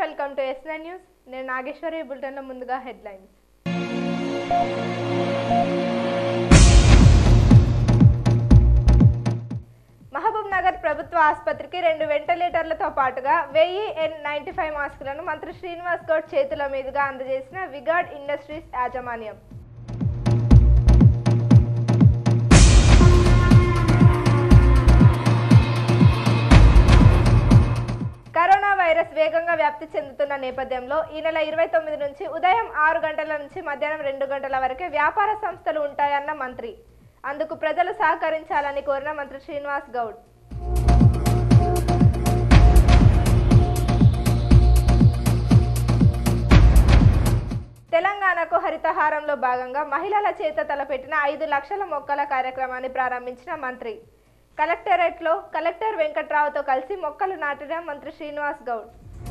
Welcome to S nine news నేను నాగేశ్వరి బులెటిన్లో ముందుగా హెడ్లైన్స్ మహబూబ్ నగర్ ప్రభుత్వ ఆసుపత్రికి రెండు వెంటిలేటర్లతో పాటుగా వెయ్యి ఎన్ నైంటీ ఫైవ్ మాస్కులను మంత్రి శ్రీనివాస్ గౌడ్ చేతుల మీదుగా అందజేసిన విగార్డ్ ఇండస్ట్రీస్ యాజమాన్యం కరోనా వైరస్ వేగంగా వ్యాప్తి చెందుతున్న నేపథ్యంలో ఈ నెల ఇరవై తొమ్మిది నుంచి ఉదయం ఆరు గంటల నుంచి మధ్యాహ్నం రెండు గంటల వరకే వ్యాపార సంస్థలు ఉంటాయన్న మంత్రి అందుకు ప్రజలు సహకరించాలని కోరిన మంత్రి శ్రీనివాస్ గౌడ్ తెలంగాణకు హరితహారంలో భాగంగా మహిళల చేత తలపెట్టిన ఐదు లక్షల మొక్కల కార్యక్రమాన్ని ప్రారంభించిన మంత్రి కలెక్టరేట్లో కలెక్టర్ వెంకట్రావుతో కలిసి మొక్కలు నాటిన మంత్రి శ్రీనివాస్ గౌడ్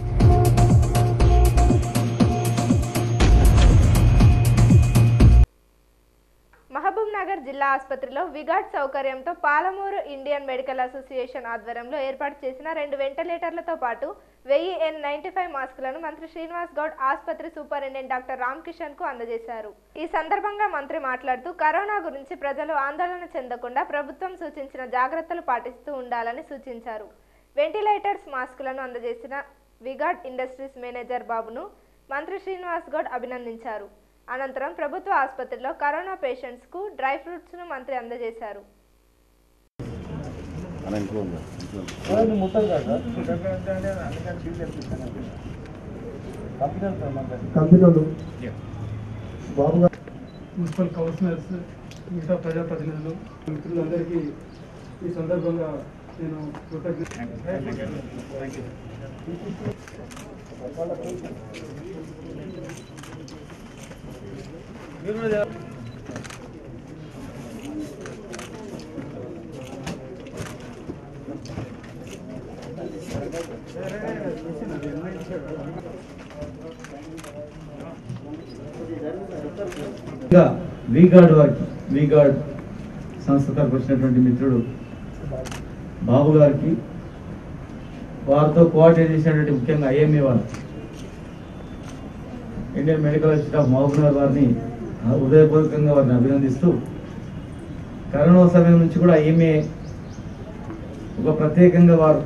మహబూబ్ నగర్ జిల్లా ఆసుపత్రిలో విగాట్ సౌకర్యంతో పాలమూరు ఇండియన్ మెడికల్ అసోసియేషన్ ఆధ్వర్యంలో ఏర్పాటు చేసిన రెండు వెంటిలేటర్లతో పాటు వెయ్యి ఎన్ నైన్టీ ఫైవ్ మాస్కులను మంత్రి శ్రీనివాస్ గౌడ్ ఆసుపత్రి సూపరింటెండెంట్ డాక్టర్ రామ్ కిషన్ కు అందజేశారు ఈ సందర్భంగా మంత్రి మాట్లాడుతూ కరోనా గురించి ప్రజలు ఆందోళన చెందకుండా ప్రభుత్వం సూచించిన జాగ్రత్తలు పాటిస్తూ ఉండాలని సూచించారు వెంటిలేటర్స్ మాస్కులను అందజేసిన విగాట్ ఇండస్ట్రీస్ మేనేజర్ బాబును మంత్రి శ్రీనివాస్ గౌడ్ అభినందించారు అనంతరం ప్రభుత్వ ఆసుపత్రిలో కరోనా పేషెంట్స్ కు డ్రై ఫ్రూట్స్ ను మంత్రి అందజేశారు అలా ఇంట్లో ఉందా ఇంట్లో ఉందా? కంపెనీలు బాబుగా మున్సిపల్ కౌన్సిలర్స్ మిగతా ప్రజాప్రతినిధులు మిత్రులందరికీ ఈ సందర్భంగా నేను కృతజ్ఞత ఇంకా వీగార్డ్ వారికి వీగార్డ్ సంస్థ తరపు వచ్చినటువంటి మిత్రుడు బాబు గారికి వారితో కోఆర్డినేట్ చేసినటువంటి ముఖ్యంగా ఐఎంఏ వారు Indian medical institute of Mahabubnagar వారిని ఆ, హృదయపూర్వకంగా వారిని అభినందిస్తూ కరోనా సమయం నుంచి కూడా ఐఎంఏ ఒక ప్రత్యేకంగా వారు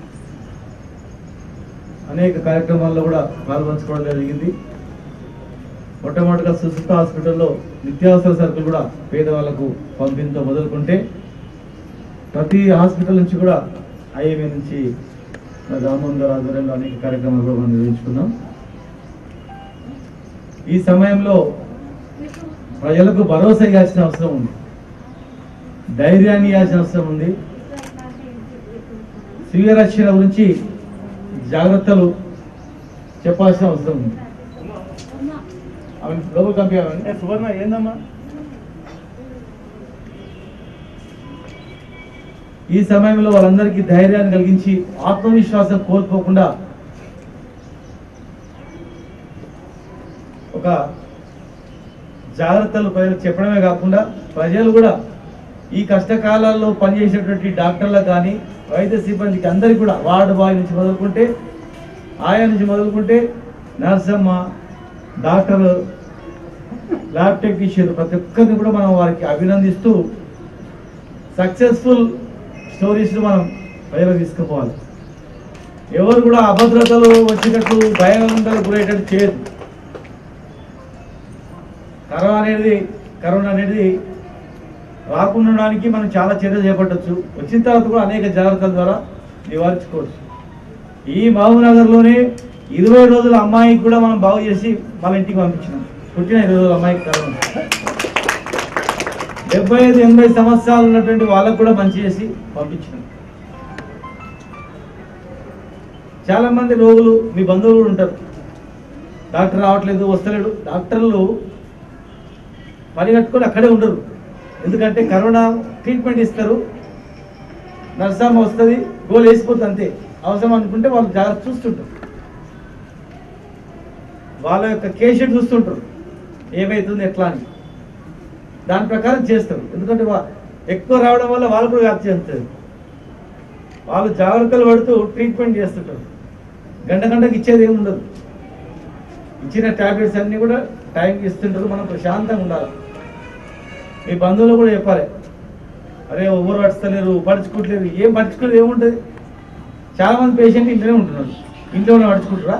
అనేక కార్యక్రమాల్లో కూడా పాల్పంచుకోవడం జరిగింది మొట్టమొదటిగా సుస్థిత హాస్పిటల్లో నిత్యావసర సరుకులు కూడా పేదవాళ్లకు పంపిణీతో మొదలుకుంటే ప్రతి హాస్పిటల్ నుంచి కూడా ఐఏఎంఏ నుంచి మన రామ్మోహన్ గారు ఆధ్వర్యంలో అనేక కార్యక్రమాలు కూడా మనం నిర్వహించుకున్నాం ఈ సమయంలో ప్రజలకు భరోసా ఇవ్వాల్సిన అవసరం ఉంది ధైర్యాన్ని ఇవ్వాల్సిన అవసరం ఉంది స్వీయ రక్షణ గురించి జాగ్రత్తలు చెప్పాల్సిన అవసరం ఉంది ఆమె లోపలికి పంపించామండి సువర్ణ ఏందమ్మా ఈ సమయంలో వాళ్ళందరికీ ధైర్యాన్ని కలిగించి ఆత్మవిశ్వాసం కోల్పోకుండా ఒక జాగ్రత్తలు ప్రజలకు చెప్పడమే కాకుండా ప్రజలు కూడా ఈ కష్టకాలాల్లో పనిచేసేటువంటి డాక్టర్లకు కానీ వైద్య సిబ్బందికి అందరికీ కూడా వార్డు బాయ్ నుంచి మొదలుకుంటే ఆయా నుంచి మొదలుకుంటే నర్సమ్మ డాక్టర్ ల్యాబ్ టెక్నీషియన్ ప్రతి ఒక్కరిని కూడా మనం వారికి అభినందిస్తూ సక్సెస్ఫుల్ స్టోరీస్ మనం ప్రజలకు తీసుకుపోవాలి ఎవరు కూడా అభద్రతలు వచ్చేటట్టు భయాందరూ గురయ్యేటట్టు చేయదు కరోనా అనేది కరోనా అనేది రాకుండా ఉండడానికి మనం చాలా చర్యలు చేపట్టచ్చు వచ్చిన తర్వాత కూడా అనేక జాగ్రత్తల ద్వారా నివారించుకోవచ్చు ఈ మహబూబ్నగర్లోనే ఇరవై రోజుల అమ్మాయికి కూడా మనం బాగు చేసి వాళ్ళ ఇంటికి పంపించినాం పుట్టిన ఇరవై రోజుల అమ్మాయికి కరోనా డెబ్బై ఐదు ఎనభై సంవత్సరాలు ఉన్నటువంటి వాళ్ళకు కూడా మంచి చేసి పంపించినాం చాలా మంది రోగులు మీ బంధువులు కూడా ఉంటారు డాక్టర్ రావట్లేదు వస్తలేడు డాక్టర్లు పని కట్టుకొని అక్కడే ఉండరు ఎందుకంటే కరోనా ట్రీట్మెంట్ ఇస్తారు నర్సమ్మ వస్తుంది గోల్ వేసిపోతుంది అంతే అవసరం అనుకుంటే వాళ్ళు జాగ్రత్త చూస్తుంటారు వాళ్ళ యొక్క కేషెట్ చూస్తుంటారు ఏమైతుంది ఎట్లా అని దాని ప్రకారం చేస్తారు ఎందుకంటే వా- ఎక్కువ రావడం వల్ల వాళ్ళు కూడా వ్యాప్తి చెందుతుంది వాళ్ళు జాగ్రత్తలు పడుతూ ట్రీట్మెంట్ చేస్తుంటారు గంట గంటకి ఇచ్చేది ఏమి ఉండదు ఇచ్చిన టాబ్లెట్స్ అన్నీ కూడా టైంకి ఇస్తుంటారు మనం ప్రశాంతంగా ఉండాలి మీ బంధువులు కూడా చెప్పాలి అరే ఎవరు పడుస్తలేరు పడుచుకోవట్లేరు ఏం పడుచుకోలేదు ఏముంటుంది చాలా మంది పేషెంట్ ఇంట్లోనే ఉంటున్నారు ఇంట్లోనే పడుచుకుంటారా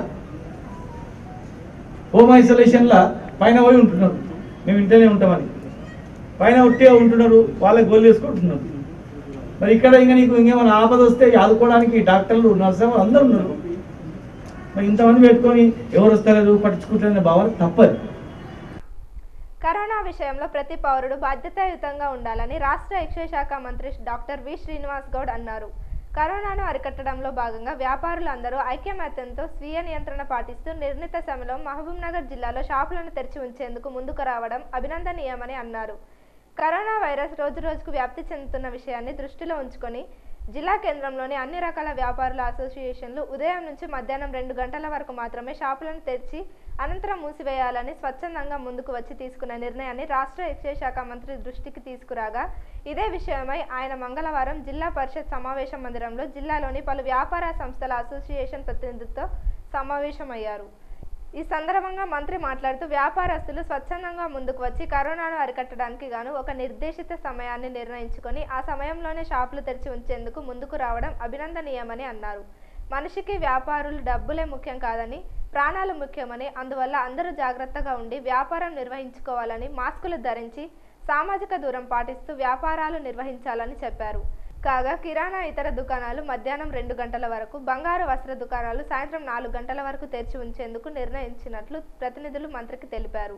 హోమ్ ఐసోలేషన్లా పైన పోయి ఉంటున్నారు మేము ఇంట్లోనే ఉంటామని పైన ఉట్టిగా ఉంటున్నారు వాళ్ళకి గోళ్ళు వేసుకుంటున్నారు మరి ఇక్కడ ఇంకా నీకు ఇంకేమైనా ఆపద వస్తే ఆదుకోవడానికి డాక్టర్లు నర్సులు అందరూ ఉన్నారు మరి ఇంతమంది పెట్టుకొని ఎవరు వస్తలేరు పట్టించుకుంటారనే భావన తప్పదు కరోనా విషయంలో ప్రతి పౌరుడు బాధ్యతాయుతంగా ఉండాలని రాష్ట్ర ఎక్సైజ్ శాఖ మంత్రి డాక్టర్ వి శ్రీనివాస్ గౌడ్ అన్నారు కరోనాను అరికట్టడంలో భాగంగా వ్యాపారులందరూ ఐక్యమత్యంతో స్వీయ నియంత్రణ పాటిస్తూ నిర్ణీత సమయంలో మహబూబ్ నగర్ జిల్లాలో షాపులను తెరిచి ఉంచేందుకు ముందుకు రావడం అభినందనీయమని అన్నారు కరోనా వైరస్ రోజు రోజుకు వ్యాప్తి చెందుతున్న విషయాన్ని దృష్టిలో ఉంచుకొని జిల్లా కేంద్రంలోని అన్ని రకాల వ్యాపారుల అసోసియేషన్లు ఉదయం నుంచి మధ్యాహ్నం రెండు గంటల వరకు మాత్రమే షాపులను తెరిచి అనంతరం మూసివేయాలని స్వచ్ఛందంగా ముందుకు వచ్చి తీసుకున్న నిర్ణయాన్ని రాష్ట్ర ఎక్సైజ్ శాఖ మంత్రి దృష్టికి తీసుకురాగా ఇదే విషయమై ఆయన మంగళవారం జిల్లా పరిషత్ సమావేశ మందిరంలో జిల్లాలోని పలు వ్యాపార సంస్థల అసోసియేషన్ ప్రతినిధులతో సమావేశమయ్యారు ఈ సందర్భంగా మంత్రి మాట్లాడుతూ వ్యాపారస్తులు స్వచ్ఛందంగా ముందుకు వచ్చి కరోనాను అరికట్టడానికి గాను ఒక నిర్దేశిత సమయాన్ని నిర్ణయించుకొని ఆ సమయంలోనే షాపులు తెరిచి ఉంచేందుకు ముందుకు రావడం అభినందనీయమని అన్నారు మనిషికి వ్యాపారులు డబ్బులే ముఖ్యం కాదని ప్రాణాలు ముఖ్యమని అందువల్ల అందరూ జాగ్రత్తగా ఉండి వ్యాపారం నిర్వహించుకోవాలని మాస్కులు ధరించి సామాజిక దూరం పాటిస్తూ వ్యాపారాలు నిర్వహించాలని చెప్పారు కాగా కిరాణా ఇతర దుకాణాలు మధ్యాహ్నం రెండు గంటల వరకు బంగారు వస్త్ర దుకాణాలు సాయంత్రం నాలుగు గంటల వరకు తెరిచి ఉంచేందుకు నిర్ణయించినట్లు ప్రతినిధులు మంత్రికి తెలిపారు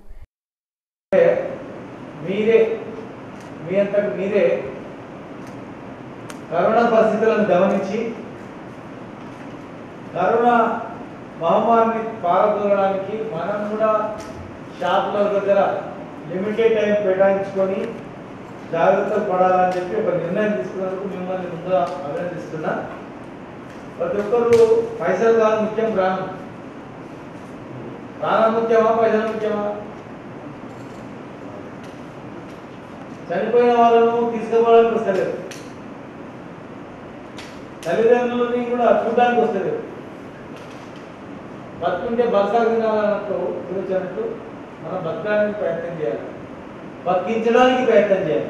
మీరే మీ అంతకు మీరే కరోనా పరిస్థితులను గమనించి కరోనా మహమ్మారిని పారదోలడానికి మనం కూడా షాపుల దగ్గర లిమిటెడ్ టైం కేటాయించుకొని జాగ్రత్త పడాలని చెప్పి ఒక నిర్ణయం తీసుకున్నందుకు మిమ్మల్ని ముందుగా అభినందిస్తున్నా ప్రతి ఒక్కరు పైసలు కాదు ముఖ్యం ప్రాణం ప్రాణం ముఖ్యమా పైసలు ముఖ్యమా చనిపోయిన వాళ్ళను తీసుకుపోవడానికి వస్తలేదు తల్లిదండ్రులని కూడా చూడడానికి వస్తలేదు బతుకుంటే బతకాలన్నట్టు చూపించినట్టు మనం బతకడానికి ప్రయత్నం చేయాలి బతికించడానికి ప్రయత్నం చేయాలి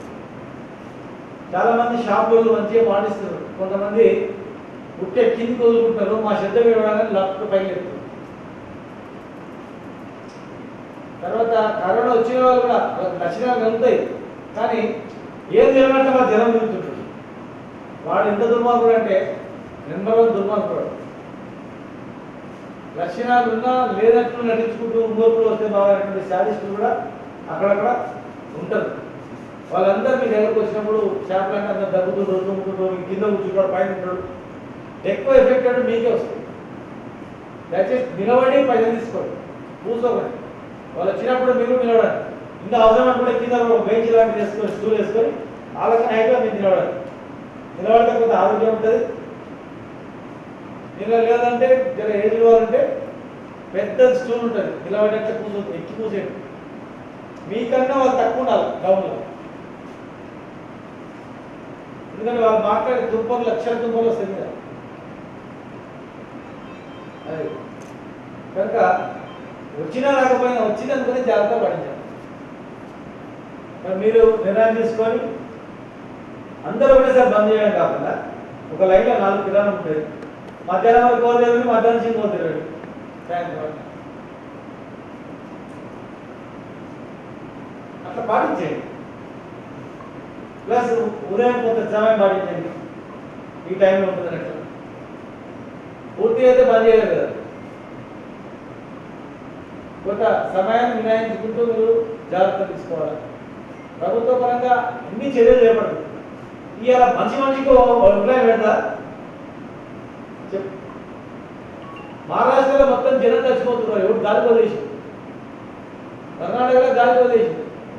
చాలా మంది షాపులు మంచిగా పాటిస్తారు కొంతమంది పుట్టే కింది వదులుకుంటారు మా శ్రద్ధ విడవడానికి లెఫ్ట్ పైకి ఎత్తారు తర్వాత కరోనా వచ్చిన వాళ్ళు కూడా వాళ్ళకి లక్షణాలు కలుగుతాయి కానీ ఏం తినమంటే మా జనం తిరుగుతుంటాడు వాడు ఎంత దుర్మార్గుడు అంటే నెంబర్ వన్ దుర్మార్గుడు లక్షణాలు ఉన్నా లేనట్లు నటించుకుంటూ మూర్ఖులు వస్తే బాగా శారీస్టులు కూడా అక్కడక్కడ ఉంటారు వాళ్ళందరూ మీ దగ్గరకు వచ్చినప్పుడు చేపలంటే అందరు దగ్గుతుంటారు తుమ్ముతుంటారు కింద కూర్చుంటాడు పైన ఉంటాడు ఎక్కువ ఎఫెక్ట్ అంటే మీకే వస్తుంది దయచేసి నిలబడి పైసలు తీసుకోండి కూర్చోకండి వాళ్ళు వచ్చినప్పుడు మీరు నిలబడండి ఇంకా అవసరం అనుకుంటే కింద ఒక బెంచ్ లాంటిది వేసుకొని స్టూల్ వేసుకొని వాళ్ళకి హైట్గా మీరు నిలబడాలి నిలబడితే కొంత ఆరోగ్యం ఉంటుంది నిల లేదంటే జర ఏజ్ వాళ్ళంటే పెద్ద స్టూల్ ఉంటుంది నిలబడేట్టు కూర్చో ఎక్కి కూర్చేయండి మీకన్నా వాళ్ళు తక్కువ ఉండాలి డౌన్లో ఎందుకంటే వాళ్ళు మాట్లాడే దుంపలు లక్షల దుంపలు వస్తుంది కదా అది కనుక వచ్చినా రాకపోయినా వచ్చిందనుకుని జాగ్రత్త పడించాలి మరి మీరు నిర్ణయం తీసుకొని అందరూ ఒకటేసారి బంద్ చేయడం కాకుండా ఒక లైన్లో నాలుగు కిలోలు ఉంటుంది మధ్యాహ్నం వరకు కోరు మధ్యాహ్నం నుంచి ఇంకో తిరగండి సాయంత్రం వరకు. అట్లా పాటించండి ప్లస్ ఉదయం కొంత సమయం పాటించండి ఈ టైంలో ఉంటుంది అట్లా పూర్తిగా అయితే బంద్ చేయలేదు కదా కొంత సమయాన్ని వినాయించుకుంటూ మీరు జాగ్రత్త తీసుకోవాలి ప్రభుత్వ పరంగా అన్ని చర్యలు చేపడుతుంది ఇవాళ మంచి మనిషికి అభిప్రాయం పెడతా చెప్పు మహారాష్ట్రలో మొత్తం జనం చచ్చిపోతున్నారు ఎవరు గాలి వదిలేసి కర్ణాటకలో గాలి వదిలేసి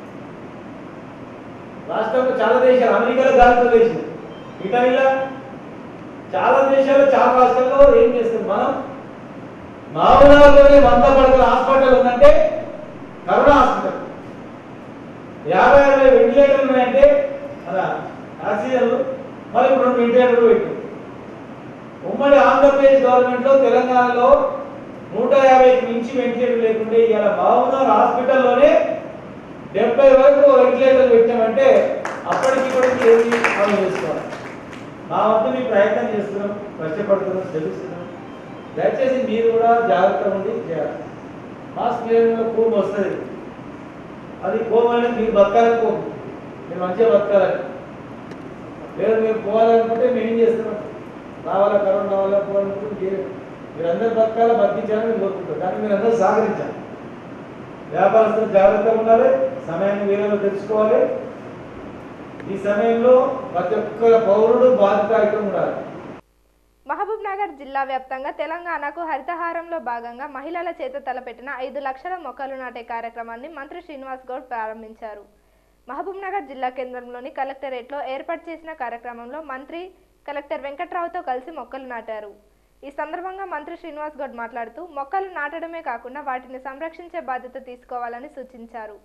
రాష్ట్రంలో చాలా దేశాలు అమెరికాలో గాలి వదిలేసి ఇటలీలో చాలా దేశాలు చాలా రాష్ట్రాల్లో ఏం చేస్తుంది మనం మామూలుగానే వంద పడకల హాస్పిటల్ ఉందంటే కరోనా హాస్పిటల్ యాభై అరవై వెంటిలేటర్లు ఉన్నాయంటే మన ఆక్సిజన్లు మరి ఇప్పుడు రెండు వెంటిలేటర్లు పెట్టు ఉమ్మడి ఉమ్మడి ఆంధ్రప్రదేశ్ గవర్నమెంట్ లో తెలంగాణలో నూట యాభైకి మించి వెంటిలేటర్ లేకుంటే ఇవాళ బాబునగర్ హాస్పిటల్లోనే డెబ్బై వరకు వెంటిలేటర్లు పెట్టామంటే అప్పటికి ఇప్పటికి ఏమి మనం చేసుకోవాలి మా వంతు మీ ప్రయత్నం చేస్తున్నాం కష్టపడుతున్నాం శ్రమిస్తున్నాం దయచేసి మీరు కూడా జాగ్రత్తగా ఉండి చేయాలి మాస్క్ లేని కోపం వస్తుంది అది కోపం అనేది మీరు బతకాలని కోపం మీరు మంచిగా బతకాలని లేదు మీరు పోవాలనుకుంటే మేము ఏం చేస్తున్నాం రావాలా కరోనా రావాలా పోవాలనుకుంటే మీరు అందరు బతకాలా బతికించాలని మేము కోరుకుంటాం కానీ మీరు అందరూ సహకరించాలి వ్యాపారస్తులు జాగ్రత్తగా ఉండాలి సమయాన్ని వేలలో తెలుసుకోవాలి ఈ సమయంలో ప్రతి ఒక్క పౌరుడు బాధ్యతాయుతంగా ఉండాలి మహబూబ్ నగర్ జిల్లా వ్యాప్తంగా తెలంగాణకు హరితహారంలో భాగంగా మహిళల చేత తలపెట్టిన ఐదు లక్షల మొక్కలు నాటే కార్యక్రమాన్ని మంత్రి శ్రీనివాస్ గౌడ్ ప్రారంభించారు మహబూబ్ నగర్ జిల్లా కేంద్రంలోని కలెక్టరేట్లో ఏర్పాటు చేసిన కార్యక్రమంలో మంత్రి కలెక్టర్ వెంకట్రావుతో కలిసి మొక్కలు నాటారు ఈ సందర్భంగా మంత్రి శ్రీనివాస్ గౌడ్ మాట్లాడుతూ మొక్కలు నాటడమే కాకుండా వాటిని సంరక్షించే బాధ్యత తీసుకోవాలని సూచించారు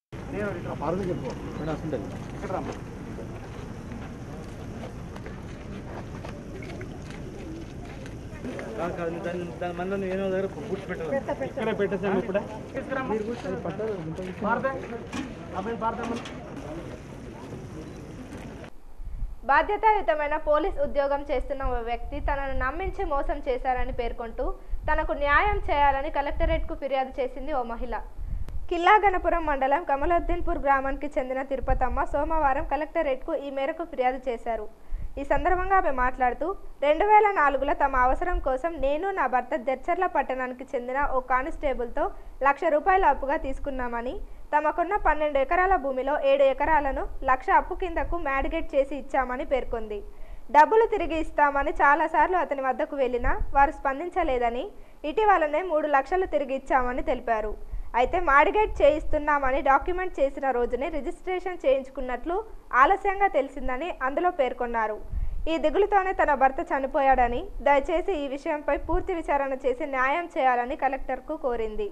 బాధ్యతాయుతమైన పోలీస్ ఉద్యోగం చేస్తున్న ఓ వ్యక్తి తనను నమ్మించి మోసం చేశారని పేర్కొంటూ తనకు న్యాయం చేయాలని కలెక్టరేట్కు ఫిర్యాదు చేసింది ఓ మహిళ కిల్లా గణపురం మండలం కమలోద్దీన్పూర్ గ్రామానికి చెందిన తిరుపతమ్మ సోమవారం కలెక్టరేట్కు ఈ మేరకు ఫిర్యాదు చేశారు ఈ సందర్భంగా ఆమె మాట్లాడుతూ రెండు వేల నాలుగులో తమ అవసరం కోసం నేను నా భర్త దెచ్చర్ల పట్టణానికి చెందిన ఓ కానిస్టేబుల్తో లక్ష రూపాయల అప్పుగా తీసుకున్నామని తమకున్న పన్నెండు ఎకరాల భూమిలో ఏడు ఎకరాలను లక్ష అప్పు కిందకు మ్యాడిగేట్ చేసి ఇచ్చామని పేర్కొంది డబ్బులు తిరిగి ఇస్తామని చాలాసార్లు అతని వద్దకు వెళ్ళినా వారు స్పందించలేదని ఇటీవలనే మూడు లక్షలు తిరిగి ఇచ్చామని తెలిపారు అయితే మాడిగేట్ చేయిస్తున్నామని డాక్యుమెంట్ చేసిన రోజునే రిజిస్ట్రేషన్ చేయించుకున్నట్లు ఆలస్యంగా తెలిసిందని అందులో పేర్కొన్నారు ఈ దిగులుతోనే తన భర్త చనిపోయాడని దయచేసి ఈ విషయంపై పూర్తి విచారణ చేసి న్యాయం చేయాలని కలెక్టర్కు కోరింది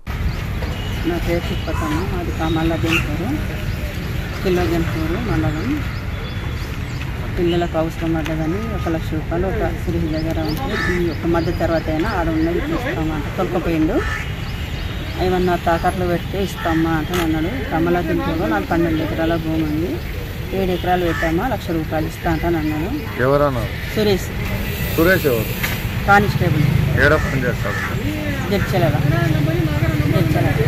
నా పేరు తిప్పతమ్మ మాది కామల్ల జంపూరు కిలో జంపూరు మండలం పిల్లలకు అవసరం పడ్డదని ఒక లక్ష రూపాయలు ఒక సిరిగి దగ్గర ఉంటే ఈ ఒక మధ్య తర్వాత అయినా ఆడ ఉన్నది తీస్తామంట తొలకపోయిండు ఏమన్నా తాకట్లు పెడితే ఇస్తామా అంటే అన్నాడు కమలా జంపూరు నాకు పన్నెండు ఎకరాల భూమి ఉంది ఏడు ఎకరాలు పెట్టామా లక్ష రూపాయలు ఇస్తా అంటాను అన్నాడు ఎవరన్నారు సురేష్ సురేష్ ఎవరు కానిస్టేబుల్ ఏడ పని చేస్తాడు జడ్చలగా జడ్చలగా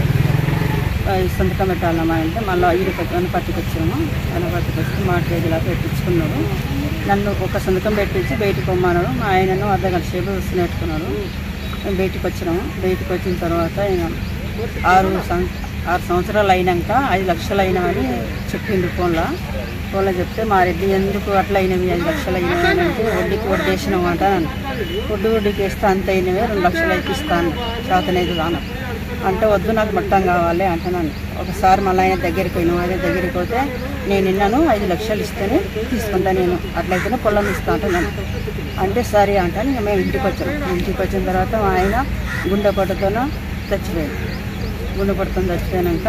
ఈ సంతకం పెట్టాలమ్మా అంటే మళ్ళీ ఐదు పట్టుకొని పట్టుకొచ్చాము ఆయన పట్టుకొచ్చి మా ట్రేజీలా పెట్టించుకున్నాడు నన్ను ఒక సంతకం పెట్టించి బయటికి పొమ్మన్నాడు మా ఆయనను అర్ధ గంట సేపు నెట్టుకున్నాడు మేము బయటికి వచ్చినాము బయటికి వచ్చిన తర్వాత ఆయన ఆరు సం- ఆరు సంవత్సరాలు అయినాక ఐదు లక్షలు అయినామని చెప్పిండు ఫోన్లో ఫోన్లో చెప్తే మా రెడ్డి ఎందుకు అట్లా అయినవి ఐదు లక్షలు అయినవి అని అంటే వడ్డీకి వడ్డేసినాం అంట వడ్డీ వడ్డీకి వేస్తే అంత అయినవి రెండు లక్షలు అయితే ఇస్తాను శాతనైదు దాన అంటే వద్దు నాకు మొత్తం కావాలి అంటున్నాను ఒకసారి మళ్ళీ ఆయన దగ్గరికి పోయినాం అదే దగ్గరికి పోతే నేను నిన్నను ఐదు లక్షలు ఇస్తేనే తీసుకుంటా నేను అట్లయితేనే పొలం ఇస్తా అంటున్నాను అంటే సరే అంటాను ఇక మేము ఇంటికి వచ్చాం ఇంటికి వచ్చిన తర్వాత మా ఆయన గుండె పట్టుతోన చచ్చిపోయాడు గుండె పట్టుకొని చచ్చిపోయాక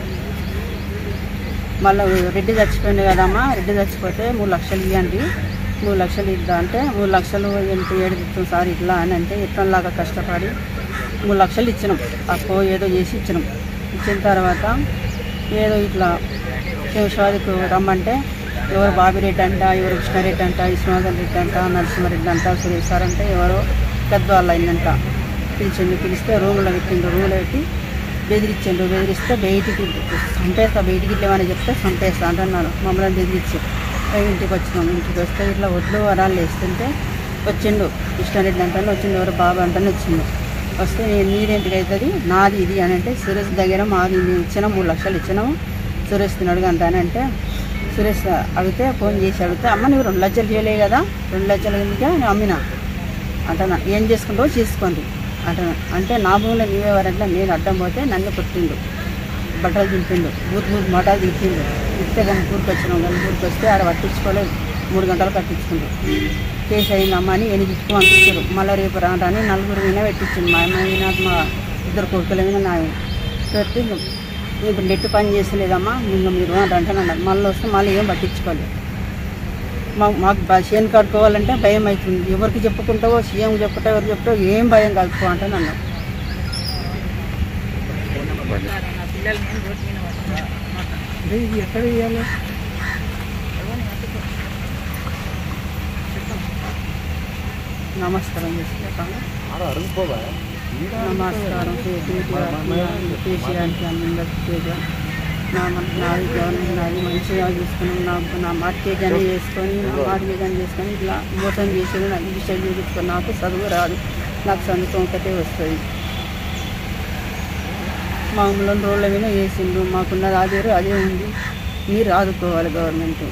మళ్ళీ రెడ్డి చచ్చిపోయింది కదమ్మా రెడ్డి చచ్చిపోతే మూడు లక్షలు ఇవ్వండి మూడు లక్షలు ఇద్దా అంటే మూడు లక్షలు ఎంత ఏడు ఇస్తాం సార్ ఇట్లా అని అంటే ఇట్లంలాగా కష్టపడి మూడు లక్షలు ఇచ్చినాం అప్పు ఏదో చేసి ఇచ్చినాం ఇచ్చిన తర్వాత ఏదో ఇట్లా శివస్వాదికి రమ్మంటే ఎవరు బాబిరెడ్డి అంట ఎవరు కృష్ణారెడ్డి అంట విశ్వనాథన్ రెడ్డి అంట నరసింహారెడ్డి అంట సురేష్ సార్ అంటే ఎవరో పెద్దవాళ్ళు అయిందంట పిలిచిండు పిలిస్తే రూమ్లో పెట్టిండు రూమ్లో పెట్టి బెదిరించిండు బెదిరిస్తే బయటికి చంపేస్తా బయటికి వెళ్ళమని చెప్తే చంపేస్తా అంటున్నాను మమ్మల్ని బెదిరించి మేము ఇంటికి వచ్చినాం ఇంటికి వస్తే ఇట్లా ఒడ్లు వరాలు వేస్తుంటే వచ్చిండు కృష్ణారెడ్డి అంటే వచ్చిండు ఎవరు బాబు అంటే వచ్చిండు వస్తే నేను నీరేంటికి అవుతుంది నాది ఇది అని అంటే సురేష్ దగ్గర మాది మేము ఇచ్చినాం మూడు లక్షలు ఇచ్చినాము సురేష్ తినడు అని అంటే సురేష్ అడిగితే ఫోన్ చేసి అడిగితే అమ్మ నువ్వు రెండు లక్షలు చేయలే కదా రెండు లక్షలు ఎందుకే నేను అమ్మినా అంటున్నా ఏం చేసుకుంటావో చేసుకోండి అంటున్నా అంటే నా భూమిలో నీవెవరంటే నేను అడ్డం పోతే నన్ను కొట్టిండు బట్టలు దింపిండు బూత్ బూత్ మటాలు దింపిండు ఇస్తే కానీ ఊరికి వచ్చినాం కానీ ఊరికి వస్తే ఆడ పట్టించుకోలేదు మూడు గంటలు కట్టించుకుండు కేసు అయిందమ్మా అని ఎనిమిది పంపించారు మళ్ళీ రేపు రాండి అని నలుగురు మీద పెట్టించింది మా అమ్మాయి నాకు మా ఇద్దరు కొడుకుల మీద నా పెట్టి ఇప్పుడు నెట్ పని చేస్తలేదమ్మా ఇంకా మీరు అని అంటే అన్నారు మళ్ళీ వస్తే మళ్ళీ ఏం పట్టించుకోలేదు మా మాకు బ- చేను కట్టుకోవాలంటే భయం అవుతుంది ఎవరికి చెప్పుకుంటావో సీఎం చెప్పుకుంటావు ఎవరు చెప్తావో ఏం భయం కలుపుకో అంటే నన్ను ఎక్కడ ఇవ్వాలి నమస్కారం చేసుకుంటాను నమస్కారం కేటీఆర్కి కేసీఆర్కి అందరికి కేటీఆర్ నా నాది గవర్నమెంట్ నాది మంచిగా చూసుకుని నాకు నా మార్కేజ్ అని చేసుకొని నా మార్కేజ్ అని చేసుకొని ఇట్లా మోసం చేసి నాకు విషయం చూపించుకొని నాకు చదువు రాదు నాకు సంతకం ఒకటే వస్తుంది మామూలు రోడ్ల మీద వేసిండు మాకున్నది అదే అదే ఉంది మీరు ఆదుకోవాలి గవర్నమెంట్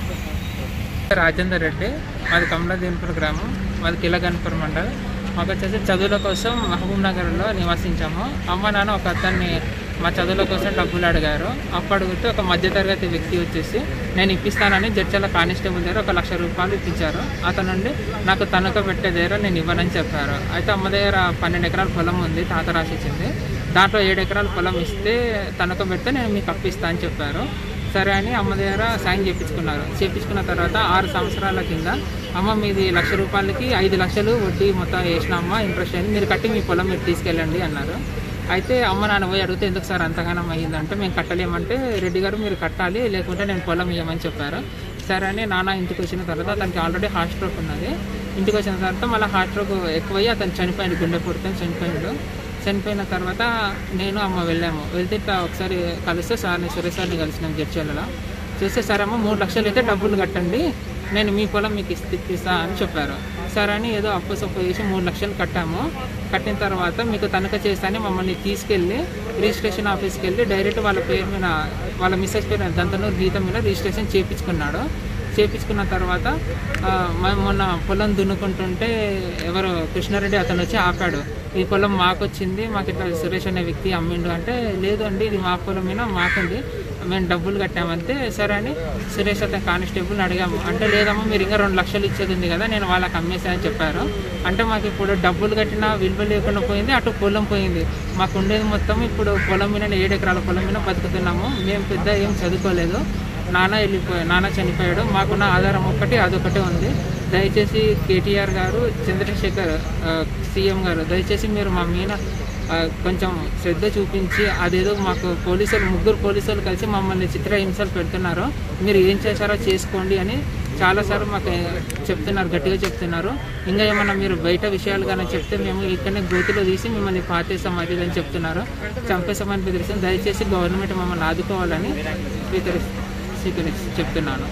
రాజేందర్ రెడ్డి మాది కమలాదేవిపురం గ్రామం మాది కిలగన్పురం మండల్ మాకు వచ్చేసి చదువుల కోసం మహబూబ్ నగర్లో నివసించాము అమ్మ నాన్న ఒక అతన్ని మా చదువుల కోసం డబ్బులు అడిగారు అప్పుడు అడిగితే ఒక మధ్యతరగతి వ్యక్తి వచ్చేసి నేను ఇప్పిస్తానని జడ్చల కానిస్టేబుల్ దగ్గర ఒక లక్ష రూపాయలు ఇప్పించారు అతను నుండి నాకు తనఖ పెట్టే దగ్గర నేను ఇవ్వనని చెప్పారు అయితే అమ్మ దగ్గర పన్నెండు ఎకరాల పొలం ఉంది తాత రాసిచ్చింది దాంట్లో ఏడు ఎకరాల పొలం ఇస్తే తనఖ పెడితే నేను మీకు అప్పిస్తా అని చెప్పారు సరే అని అమ్మ దగ్గర సైన్ చేయించుకున్నారు చేయించుకున్న తర్వాత ఆరు సంవత్సరాల కింద అమ్మ మీది లక్ష రూపాయలకి ఐదు లక్షలు వడ్డీ మొత్తం వేసిన అమ్మ ఇంట్రెస్ట్ అయింది మీరు కట్టి మీ పొలం మీరు తీసుకెళ్ళండి అన్నారు అయితే అమ్మ నాన్న పోయి అడిగితే ఎందుకు సార్ అంతగానం అయ్యిందంటే మేము కట్టలేమంటే రెడ్డి గారు మీరు కట్టాలి లేకుంటే నేను పొలం ఇవ్వమని చెప్పారు సరే అని నాన్న ఇంటికి వచ్చిన తర్వాత అతనికి ఆల్రెడీ హార్ట్ స్ట్రోక్ ఉన్నది ఇంటికి వచ్చిన తర్వాత మళ్ళీ హార్ట్ స్ట్రోక్ ఎక్కువయ్యి అతను చనిపోయాడు గుండె పుడితే చనిపోయాడు చనిపోయిన తర్వాత నేను అమ్మ వెళ్ళాము వెళ్తే ఇట్లా ఒకసారి కలిస్తే సార్ని సురేష్ సార్ని కలిసినాం జడ్చర్లలో చూస్తే సరే అమ్మ మూడు లక్షలు అయితే డబ్బులు కట్టండి నేను మీ పొలం మీకు ఇస్తి ఇప్పిస్తా అని చెప్పారు సరే అని ఏదో అప్పు సప్పు చేసి మూడు లక్షలు కట్టాము కట్టిన తర్వాత మీకు తనఖా చేస్తానే మమ్మల్ని తీసుకెళ్ళి రిజిస్ట్రేషన్ ఆఫీస్కి వెళ్ళి డైరెక్ట్ వాళ్ళ పేరు మీద వాళ్ళ మిస్సెస్ పేరు మీద దంతనూరు గీతం మీద రిజిస్ట్రేషన్ చేయించుకున్నాడు చేపించుకున్న తర్వాత ఆ, మేము మొన్న పొలం దున్నుకుంటుంటే ఎవరు కృష్ణారెడ్డి అతను వచ్చి ఆపాడు ఈ పొలం మాకు వచ్చింది మాకు ఇట్లా సురేష్ అనే వ్యక్తి అమ్మిండు అంటే లేదు అండి ఇది మా పొలమైనా మాకుంది మేము డబ్బులు కట్టామంటే సరే అని సురేష్ అతను కానిస్టేబుల్ని అడిగాము అంటే లేదమ్మా మీరు ఇంకా రెండు లక్షలు ఇచ్చేది ఉంది కదా నేను వాళ్ళకి అమ్మేసానని చెప్పారు అంటే మాకు ఇప్పుడు డబ్బులు కట్టిన విలువ లేకుండా పోయింది అటు పొలం పోయింది మాకు ఉండేది మొత్తం ఇప్పుడు పొలం మీద ఏడు ఎకరాల పొలం మీద బతుకుతున్నాము మేము పెద్ద ఏం చదువుకోలేదు నాన్న వెళ్ళిపోయాడు నాన్న చనిపోయాడు మాకున్న ఆధారం ఒక్కటి అదొకటే ఉంది దయచేసి కేటీఆర్ గారు చంద్రశేఖర్ ఆ, సీఎం గారు దయచేసి మీరు మా మీద ఆ, కొంచెం శ్రద్ధ చూపించి అదేదో మాకు పోలీసులు ముగ్గురు పోలీసులు కలిసి మమ్మల్ని చిత్రహింసలు పెడుతున్నారు మీరు ఏం చేశారో చేసుకోండి అని చాలాసార్లు మాకు చెప్తున్నారు గట్టిగా చెప్తున్నారు ఇంకా ఏమన్నా మీరు బయట విషయాలు కానీ చెప్తే మేము ఇక్కడనే గోతిలో తీసి మిమ్మల్ని పాతేస్తాం అది ఇది అని చెప్తున్నారు చంపేస్తామని బెదిరిస్తాం దయచేసి గవర్నమెంట్ మమ్మల్ని ఆదుకోవాలని స్వీకరి స్వీకరి చెప్తున్నాను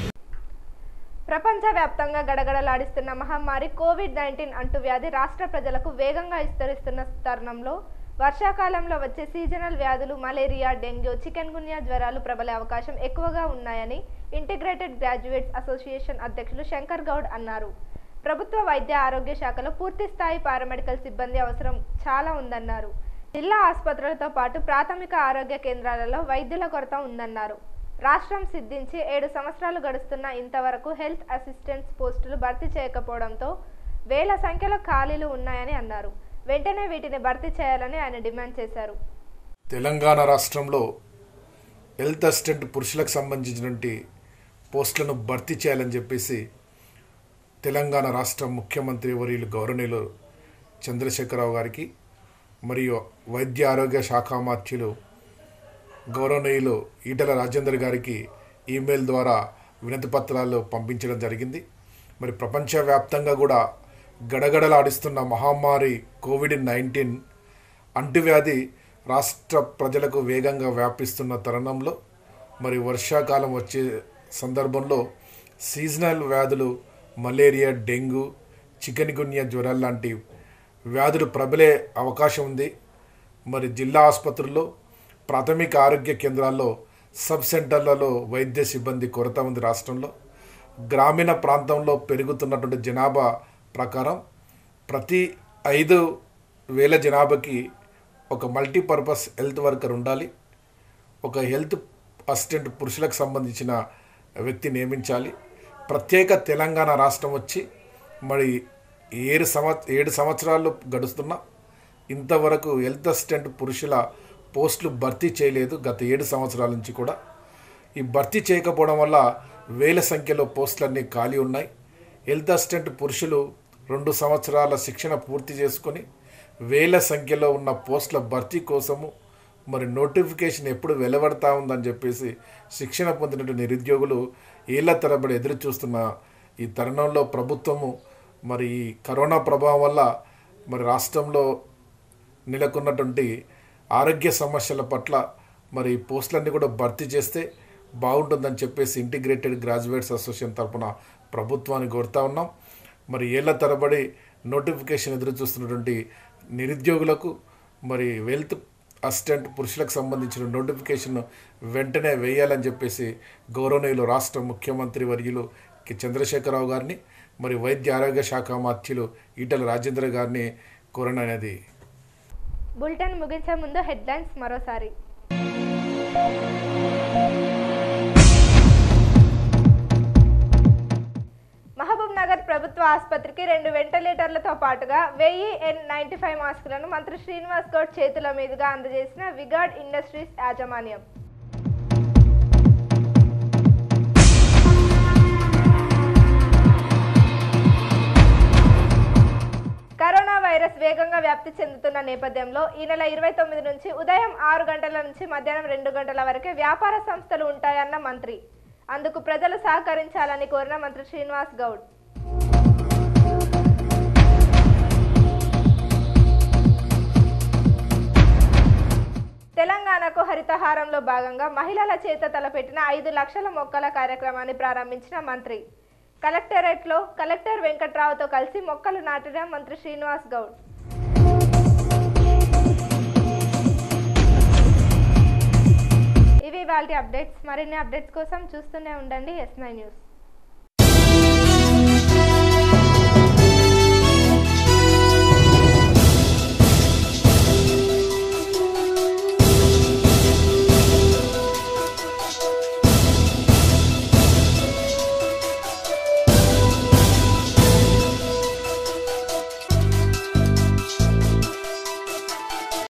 ప్రపంచవ్యాప్తంగా గడగడలాడిస్తున్న మహమ్మారి కోవిడ్ నైన్టీన్ అంటువ్యాధి రాష్ట్ర ప్రజలకు వేగంగా విస్తరిస్తున్న తరుణంలో వర్షాకాలంలో వచ్చే సీజనల్ వ్యాధులు మలేరియా డెంగ్యూ చికెన్ గున్యా జ్వరాలు ప్రబలే అవకాశం ఎక్కువగా ఉన్నాయని ఇంటిగ్రేటెడ్ గ్రాడ్యుయేట్స్ అసోసియేషన్ అధ్యక్షులు శంకర్ గౌడ్ అన్నారు ప్రభుత్వ వైద్య ఆరోగ్య శాఖలో పూర్తి స్థాయి పారామెడికల్ సిబ్బంది అవసరం చాలా ఉందన్నారు జిల్లా ఆసుపత్రులతో పాటు ప్రాథమిక ఆరోగ్య కేంద్రాలలో వైద్యుల కొరత ఉందన్నారు రాష్ట్రం సిద్ధించి ఏడు సంవత్సరాలు గడుస్తున్న ఇంతవరకు హెల్త్ అసిస్టెంట్స్ పోస్టులు భర్తీ చేయకపోవడంతో వేల సంఖ్యలో ఖాళీలు ఉన్నాయని అన్నారు వెంటనే వీటిని భర్తీ చేయాలని ఆయన డిమాండ్ చేశారు తెలంగాణ రాష్ట్రంలో హెల్త్ అసిస్టెంట్ పురుషులకు సంబంధించినటువంటి పోస్టులను భర్తీ చేయాలని చెప్పేసి తెలంగాణ రాష్ట్ర ముఖ్యమంత్రి వర్యులు గౌరవనీయులు చంద్రశేఖరరావు గారికి మరియు వైద్య ఆరోగ్య శాఖ మార్చులు గౌరవనీయులు ఈటల రాజేందర్ గారికి ఈమెయిల్ ద్వారా వినతి పత్రాలు పంపించడం జరిగింది మరి ప్రపంచవ్యాప్తంగా కూడా గడగడలాడిస్తున్న మహమ్మారి కోవిడ్ నైన్టీన్ అంటువ్యాధి రాష్ట్ర ప్రజలకు వేగంగా వ్యాపిస్తున్న తరుణంలో మరి వర్షాకాలం వచ్చే సందర్భంలో సీజనల్ వ్యాధులు మలేరియా డెంగ్యూ చికెన్ గున్యా జ్వరాలు లాంటి వ్యాధులు ప్రబలే అవకాశం ఉంది మరి జిల్లా ఆసుపత్రుల్లో ప్రాథమిక ఆరోగ్య కేంద్రాల్లో సబ్ సెంటర్లలో వైద్య సిబ్బంది కొరత ఉంది రాష్ట్రంలో గ్రామీణ ప్రాంతంలో పెరుగుతున్నటువంటి జనాభా ప్రకారం ప్రతి ఐదు వేల జనాభాకి ఒక మల్టీపర్పస్ హెల్త్ వర్కర్ ఉండాలి ఒక హెల్త్ అసిస్టెంట్ పురుషులకు సంబంధించిన వ్యక్తి నియమించాలి ప్రత్యేక తెలంగాణ రాష్ట్రం వచ్చి మరి ఏడు సంవత్ ఏడు సంవత్సరాలు గడుస్తున్నా ఇంతవరకు హెల్త్ అసిస్టెంట్ పురుషుల పోస్టులు భర్తీ చేయలేదు గత ఏడు సంవత్సరాల నుంచి కూడా ఈ భర్తీ చేయకపోవడం వల్ల వేల సంఖ్యలో పోస్టులన్నీ ఖాళీ ఉన్నాయి హెల్త్ అసిస్టెంట్ పురుషులు రెండు సంవత్సరాల శిక్షణ పూర్తి చేసుకొని వేల సంఖ్యలో ఉన్న పోస్టుల భర్తీ కోసము మరి నోటిఫికేషన్ ఎప్పుడు వెలువడతా ఉందని చెప్పేసి శిక్షణ పొందినటువంటి నిరుద్యోగులు ఏళ్ల తరబడి ఎదురు చూస్తున్న ఈ తరుణంలో ప్రభుత్వము మరి ఈ కరోనా ప్రభావం వల్ల మరి రాష్ట్రంలో నెలకొన్నటువంటి ఆరోగ్య సమస్యల పట్ల మరి పోస్టులన్నీ కూడా భర్తీ చేస్తే బాగుంటుందని చెప్పేసి ఇంటిగ్రేటెడ్ గ్రాడ్యుయేట్స్ అసోసియేషన్ తరపున ప్రభుత్వాన్ని కోరుతా ఉన్నాం మరి ఏళ్ల తరబడి నోటిఫికేషన్ ఎదురు చూస్తున్నటువంటి నిరుద్యోగులకు మరి వెల్త్ అసిస్టెంట్ పురుషులకు సంబంధించిన నోటిఫికేషన్ వెంటనే వేయాలని చెప్పేసి గౌరవనీయులు రాష్ట్ర ముఖ్యమంత్రి వర్యులు కె చంద్రశేఖరరావు గారిని మరి వైద్య ఆరోగ్య శాఖ మంత్రులు ఈటల రాజేంద్ర గారిని కోరననేది బులెటిన్ ముగించే ముందు హెడ్లైన్స్ మరోసారి మహబూబ్ నగర్ ప్రభుత్వ ఆసుపత్రికి రెండు వెంటిలేటర్లతో పాటుగా వెయ్యి ఎన్ నైన్టీ ఫైవ్ మాస్కులను మంత్రి శ్రీనివాస్ గౌడ్ చేతుల మీదుగా అందజేసిన విగార్డ్ ఇండస్ట్రీస్ యాజమాన్యం కరోనా వైరస్ వేగంగా వ్యాప్తి చెందుతున్న నేపథ్యంలో ఈ నెల ఇరవై తొమ్మిది నుంచి ఉదయం ఆరు గంటల నుంచి మధ్యాహ్నం రెండు గంటల వరకే వ్యాపార సంస్థలు ఉంటాయన్న మంత్రి అందుకు ప్రజలు సహకరించాలని కోరిన మంత్రి శ్రీనివాస్ గౌడ్ తెలంగాణకు హరితహారంలో భాగంగా మహిళల చేత తలపెట్టిన ఐదు లక్షల మొక్కల కార్యక్రమాన్ని ప్రారంభించిన మంత్రి కలెక్టరేట్లో కలెక్టర్ వెంకట్రావుతో కలిసి మొక్కలు నాటిన మంత్రి శ్రీనివాస్ గౌడ్ ఇవి వాళ్ళ అప్డేట్స్ మరిన్ని అప్డేట్స్ కోసం చూస్తూనే ఉండండి ఎస్ నై న్యూస్